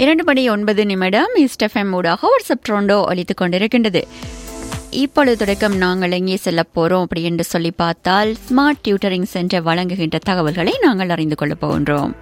இரண்டு மணி ஒன்பது நிமிடம் இஸ்டெஃப்எம் ஊடாக வாட்ஸ்அப் ட்ரோண்டோ ஒலித்துக் கொண்டிருக்கின்றது இப்பொழுது தொடக்கம் நாங்கள் எங்கே செல்ல போறோம் அப்படி என்று சொல்லி பார்த்தால் ஸ்மார்ட் டியூட்டரிங் சென்டர் வழங்குகின்ற தகவல்களை நாங்கள் அறிந்து கொள்ளப் போகின்றோம்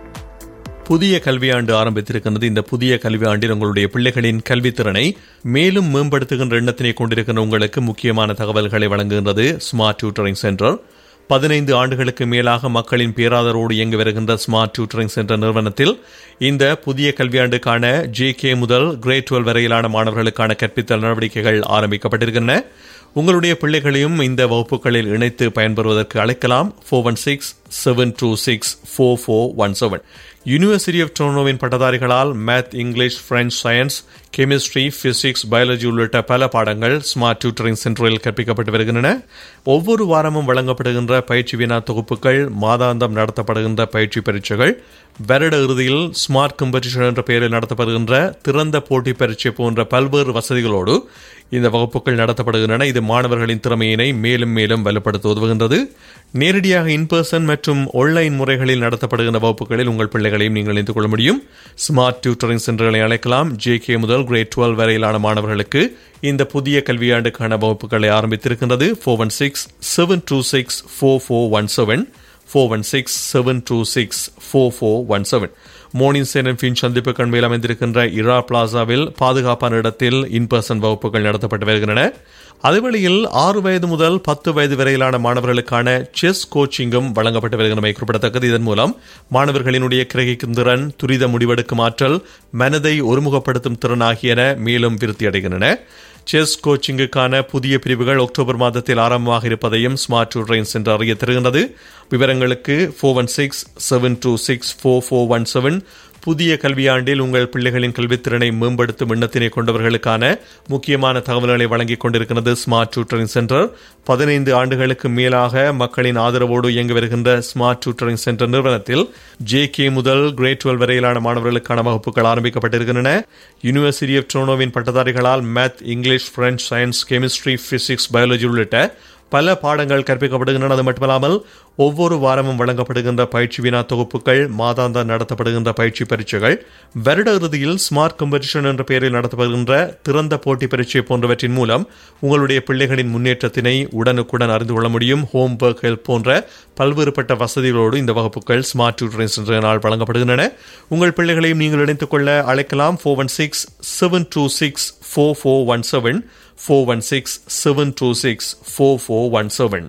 புதிய கல்வியாண்டு ஆரம்பித்திருக்கின்றது இந்த புதிய கல்வியாண்டில் உங்களுடைய பிள்ளைகளின் கல்வித்திறனை மேலும் மேம்படுத்துகின்ற எண்ணத்தினை கொண்டிருக்கின்ற உங்களுக்கு முக்கியமான தகவல்களை வழங்குகின்றது ஸ்மார்ட் டியூட்டரிங் சென்டர் பதினைந்து ஆண்டுகளுக்கு மேலாக மக்களின் பேராதரோடு இயங்கி வருகின்ற ஸ்மார்ட் டியூட்டரிங் சென்டர் நிறுவனத்தில் இந்த புதிய கல்வியாண்டுக்கான ஜே கே முதல் கிரேட் டுவெல் வரையிலான மாணவர்களுக்கான கற்பித்தல் நடவடிக்கைகள் ஆரம்பிக்கப்பட்டிருக்கின்றன உங்களுடைய பிள்ளைகளையும் இந்த வகுப்புகளில் இணைத்து பயன்பெறுவதற்கு அழைக்கலாம் four one six seven two six four four one seven university of டொர்னோவின் பட்டதாரிகளால் math English French science chemistry physics biology உள்ளிட்ட பல பாடங்கள் ஸ்மார்ட் டியூட்டரிங் சென்டரில் கற்பிக்கப்பட்டு வருகின்றன ஒவ்வொரு வாரமும் வழங்கப்படுகின்ற பயிற்சி வினா தொகுப்புகள் மாதாந்தம் நடத்தப்படுகின்ற பயிற்சி பரீட்சைகள் வருட இறுதியில் ஸ்மார்ட் காம்படிஷன் என்ற பெயரில் நடத்தப்படுகின்ற திறந்த போட்டி பரீட்சை போன்ற பல்வேறு வசதிகளோடு இந்த வகுப்புகள் நடத்தப்படுகின்றன இது மாணவர்களின் திறமையினை மேலும் மேலும் வலுப்படுத்த உதவுகின்றது நேரடியாக இன் பர்சன் மற்றும் ஆன்லைன் முறைகளில் நடத்தப்படுகின்ற வகுப்புகளில் உங்கள் பிள்ளைகளையும் நீங்கள் இணைந்து கொள்ள முடியும் ஸ்மார்ட் டியூட்டரிங் சென்டர்களை அழைக்கலாம் ஜே கே முதல் கிரேட் டுவெல் வரையிலான மாணவர்களுக்கு இந்த புதிய கல்வியாண்டுக்கான வகுப்புகளை ஆரம்பித்திருக்கின்றது four one six seven two six four four one seven four one six seven two six four four one seven Morningside சேனன் ஃபின் சந்திப்பு கண்மையில் அமைந்திருக்கின்ற இரா பிளாசாவில் பாதுகாப்பான இடத்தில் இன் பர்சன் வகுப்புகள் நடத்தப்பட்டு வருகின்றன அதேவேளையில் ஆறு வயது முதல் பத்து வயது வரையிலான மாணவர்களுக்கான செஸ் கோச்சிங்கும் வழங்கப்பட்டு வருகின்றமை குறிப்பிடத்தக்கது இதன் மூலம் மாணவர்களினுடைய கிரகிக்கும் திறன் துரித முடிவெடுக்கும் ஆற்றல் மனதை ஒருமுகப்படுத்தும் திறன் ஆகியன மேலும் விருத்தி அடைகின்றன செஸ் கோச்சிங்குக்கான புதிய பிரிவுகள் அக்டோபர் மாதத்தில் ஆரம்பமாக இருப்பதையும் ஸ்மார்ட் டியூட்டரிங் சென்று அறிய தருகின்றது விவரங்களுக்கு four one six seven two six four four one seven புதிய கல்வியாண்டில் உங்கள் பிள்ளைகளின் கல்வித்திறனை மேம்படுத்தும் எண்ணத்தினை கொண்டவர்களுக்கான முக்கியமான தகவல்களை வழங்கிக் கொண்டிருக்கிறது ஸ்மார்ட் டியூட்டரிங் சென்டர் பதினைந்து ஆண்டுகளுக்கு மேலாக மக்களின் ஆதரவோடு இயங்கி வருகின்ற ஸ்மார்ட் டியூட்டரிங் சென்டர் நிறுவனத்தில் ஜே கே முதல் கிரேட் டுவெல் வரையிலான மாணவர்களுக்கான வகுப்புகள் ஆரம்பிக்கப்பட்டிருக்கின்றன யூனிவர்சிட்டி ஆஃப் டொர்னோவின் பட்டதாரிகளால் math English French science chemistry physics biology உள்ளிட்ட பல பாடங்கள் கற்பிக்கப்படுகின்றன அது மட்டுமல்லாமல் ஒவ்வொரு வாரமும் வழங்கப்படுகின்ற பயிற்சி வினா தொகுப்புகள் மாதாந்த நடத்தப்படுகின்ற பயிற்சி பரீட்சைகள் வருட இறுதியில் ஸ்மார்ட் காம்படிஷன் என்ற பெயரில் நடத்தப்படுகின்ற திறந்த போட்டி பரீட்சை போன்றவற்றின் மூலம் உங்களுடைய பிள்ளைகளின் முன்னேற்றத்தினை உடனுக்குடன் அறிந்து கொள்ள முடியும் ஹோம் ஒர்க் ஹெல்ப் போன்ற பல்வேறுபட்ட வசதிகளோடு இந்த வகுப்புகள் ஸ்மார்ட் டியூட்டரிங் சென்டரினால் வழங்கப்படுகின்றன உங்கள் பிள்ளைகளையும் நீங்கள் இணைத்துக் கொள்ள அழைக்கலாம் four one six seven two six four four one seven four one six seven two six four four one seven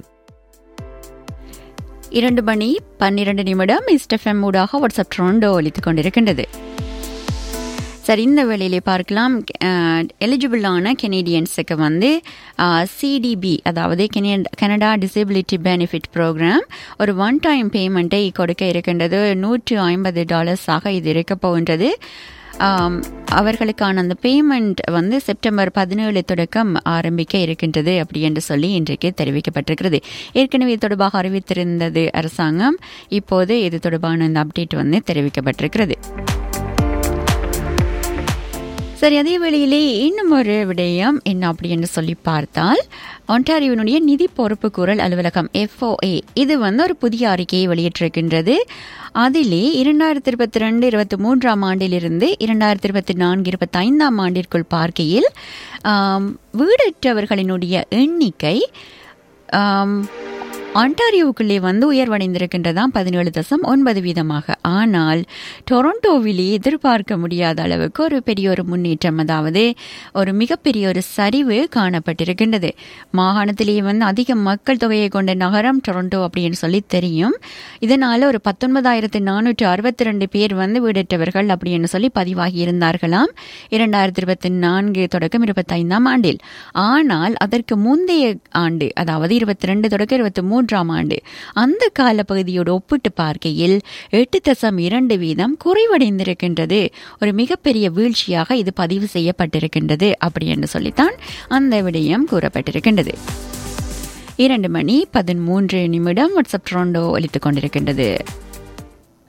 இரண்டு மணி பன்னிரண்டு நிமிடம் இஸ்டெஃப்எம் ஊடாக வாட்ஸ்அப் ட்ரோண்டோ ஒலித்துக் கொண்டிருக்கின்றது சரி இந்த வேளையிலே பார்க்கலாம் எலிஜிபிளான கெனேடியன்ஸுக்கு வந்து சிடிபி அதாவது கனடா டிசபிலிட்டி பெனிஃபிட் ப்ரோக்ராம் ஒரு ஒன் டைம் பேமெண்ட்டை கொடுக்க இருக்கின்றது நூற்று ஐம்பது டாலர்ஸாக இது இருக்க போகின்றது அவர்களுக்கான அந்த பேமெண்ட் வந்து செப்டம்பர் பதினேழு தொடக்கம் ஆரம்பிக்க இருக்கின்றது அப்படி என்று சொல்லி இன்றைக்கு தெரிவிக்கப்பட்டிருக்கிறது ஏற்கனவே தொடர்பாக அறிவித்திருந்தது அரசாங்கம் இப்போது இது தொடர்பான இந்த அப்டேட் வந்து தெரிவிக்கப்பட்டிருக்கிறது சரி அதே வேளையிலே இன்னும் ஒரு விடயம் என்ன அப்படின்னு சொல்லி பார்த்தால் ஒன்டாரியோனுடைய நிதி பொறுப்பு கூறல் அலுவலகம் எஃப்ஓஏ இது வந்து ஒரு புதிய அறிக்கையை வெளியிட்டிருக்கின்றது அதிலே இரண்டாயிரத்தி இருபத்தி ரெண்டு இருபத்தி மூன்றாம் ஆண்டிலிருந்து இரண்டாயிரத்தி இருபத்தி நான்கு இருபத்தி ஐந்தாம் ஆண்டிற்குள் பார்க்கையில் வீடற்றவர்களினுடைய எண்ணிக்கை ஆண்டாரியோவுக்குள்ளே வந்து உயர்வடைந்திருக்கின்றதாம் பதினேழு தசம் ஒன்பது வீதமாக ஆனால் டொரண்டோவிலே எதிர்பார்க்க முடியாத அளவுக்கு ஒரு பெரிய ஒரு முன்னேற்றம் அதாவது ஒரு மிகப்பெரிய ஒரு சரிவு காணப்பட்டிருக்கின்றது மாகாணத்திலேயே வந்து அதிக மக்கள் தொகையை கொண்ட நகரம் டொரண்டோ அப்படின்னு சொல்லி தெரியும் இதனால ஒரு பத்தொன்பதாயிரத்தி நானூற்று அறுபத்தி ரெண்டு பேர் வந்து வீடற்றவர்கள் அப்படின்னு சொல்லி பதிவாகி இருந்தார்களாம் இரண்டாயிரத்தி இருபத்தி நான்கு தொடக்கம் இருபத்தைந்தாம் ஆண்டில் ஆனால் அதற்கு முந்தைய ஆண்டு அதாவது இருபத்தி ரெண்டு தொடக்கம் இருபத்தி மூன்று மூன்றாம் ஆண்டு அந்த காலப்பகுதியோடு ஒப்பிட்டு பார்க்கையில் எட்டு தசம் இரண்டு வீதம் குறைவடைந்திருக்கின்றது ஒரு மிகப்பெரிய வீழ்ச்சியாக இது பதிவு செய்யப்பட்டிருக்கின்றது அப்படி என்று சொல்லித்தான் அந்த விடயம் கூறப்பட்டிருக்கின்றது இரண்டு மணி பதிமூன்று நிமிடம் வாட்ஸ்அப் ட்ரோண்டோ ஒலித்துக் கொண்டிருக்கின்றது